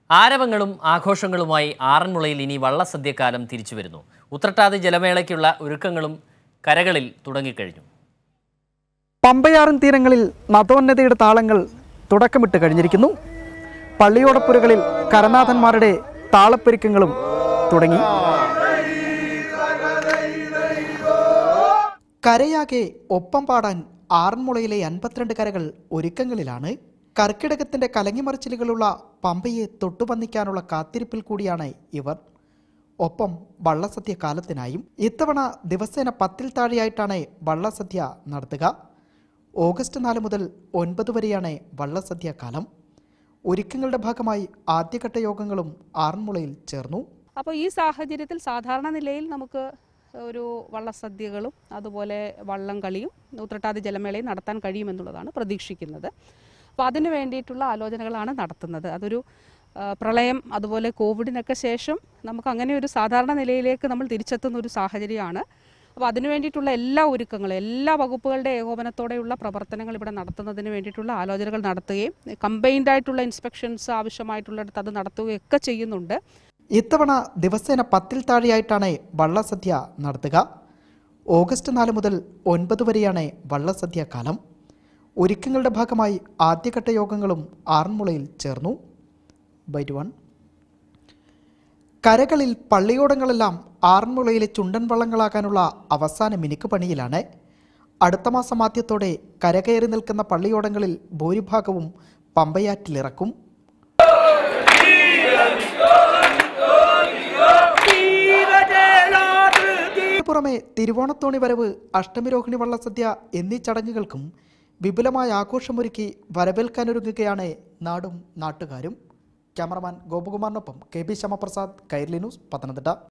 ആരവങ്ങളും ആഘോഷങ്ങളുമായി ആറന്മുളയിൽ ഇനി വള്ളസദ്യക്കാലം തിരിച്ചു വരുന്നു ഉത്രട്ടാതി ജലമേളയ്ക്കുള്ള ഒരുക്കങ്ങളും കരകളിൽ തുടങ്ങിക്കഴിഞ്ഞു പമ്പയാറും തീരങ്ങളിൽ നദോന്നതയുടെ താളങ്ങൾ തുടക്കമിട്ട് കഴിഞ്ഞിരിക്കുന്നു പള്ളിയോടപ്പുരകളിൽ കരനാഥന്മാരുടെ താളപ്പെരുക്കങ്ങളും തുടങ്ങി കരയാകെ ഒപ്പം പാടാൻ ആറന്മുളയിലെ അൻപത്തിരണ്ട് കരകൾ ഒരുക്കങ്ങളിലാണ് കർക്കിടകത്തിന്റെ കലങ്ങിമറിച്ചിലുകളുള്ള പമ്പയെ തൊട്ടുപന്നിക്കാനുള്ള കാത്തിരിപ്പിൽ കൂടിയാണ് ഇവർ ഒപ്പം വള്ളസദ്യ കാലത്തിനായും ഇത്തവണ ദിവസേന പത്തിൽ താഴെയായിട്ടാണ് വള്ളസദ്യ നടത്തുക ഓഗസ്റ്റ് നാല് മുതൽ ഒൻപത് വരെയാണ് വള്ളസദ്യ കാലം ഒരുക്കങ്ങളുടെ ഭാഗമായി ആദ്യഘട്ട യോഗങ്ങളും ആറന്മുളയിൽ ചേർന്നു അപ്പോൾ ഈ സാഹചര്യത്തിൽ സാധാരണ നിലയിൽ നമുക്ക് ഒരു വള്ളസദ്യകളും അതുപോലെ വള്ളം കളിയും ഉത്രട്ടാതി ജലമേളയും നടത്താൻ കഴിയുമെന്നുള്ളതാണ് പ്രതീക്ഷിക്കുന്നത് അപ്പോൾ അതിന് വേണ്ടിയിട്ടുള്ള ആലോചനകളാണ് നടത്തുന്നത് അതൊരു ആ, പ്രളയം അതുപോലെ കോവിഡിനൊക്കെ ശേഷം നമുക്ക് അങ്ങനെ ഒരു സാധാരണ നിലയിലേക്ക് നമ്മൾ തിരിച്ചെത്തുന്ന ഒരു സാഹചര്യമാണ് അപ്പോൾ അതിനു വേണ്ടിയിട്ടുള്ള എല്ലാ ഒരുക്കങ്ങളും എല്ലാ വകുപ്പുകളുടെ ഏകോപനത്തോടെയുള്ള പ്രവർത്തനങ്ങൾ ഇവിടെ നടത്തുന്നതിന് വേണ്ടിയിട്ടുള്ള ആലോചനകൾ നടത്തുകയും കമ്പൈൻഡ് ആയിട്ടുള്ള ഇൻസ്പെക്ഷൻസ് ആവശ്യമായിട്ടുള്ളിടത്ത് അത് നടത്തുകയും ഒക്കെ ചെയ്യുന്നുണ്ട് ഇത്തവണ ദിവസേന പത്തിൽ താഴെയായിട്ടാണ് വള്ളസദ്യ നടത്തുക ഓഗസ്റ്റ് നാല് മുതൽ ഒൻപത് വരെയാണ് വള്ളസദ്യ കാലം ഒരുക്കങ്ങളുടെ ഭാഗമായി ആദ്യഘട്ട യോഗങ്ങളും ആറന്മുളയിൽ ചേർന്നു ബൈറ്റ് വൺ കരകളിൽ പള്ളിയോടങ്ങളെല്ലാം ആറന്മുളയിലെ ചുണ്ടൻ വള്ളങ്ങളാക്കാനുള്ള അവസാന മിനുക്ക് പണിയിലാണ് അടുത്ത മാസം ആദ്യത്തോടെ കരകയറി നിൽക്കുന്ന പള്ളിയോടങ്ങളിൽ ഭൂരിഭാഗവും പമ്പയാറ്റിലിറക്കും പുറമെ തിരുവോണത്തോണി വരവ് അഷ്ടമിരോഹിണി വള്ളസദ്യ എന്നീ ചടങ്ങുകൾക്കും വിപുലമായ ആഘോഷമൊരുക്കി വരവേൽക്കാനൊരുങ്ങുകയാണ് നാടും നാട്ടുകാരും ക്യാമറമാൻ ഗോപകുമാറിനൊപ്പം K B Shyamaprasad Kairali news Pathanamthitta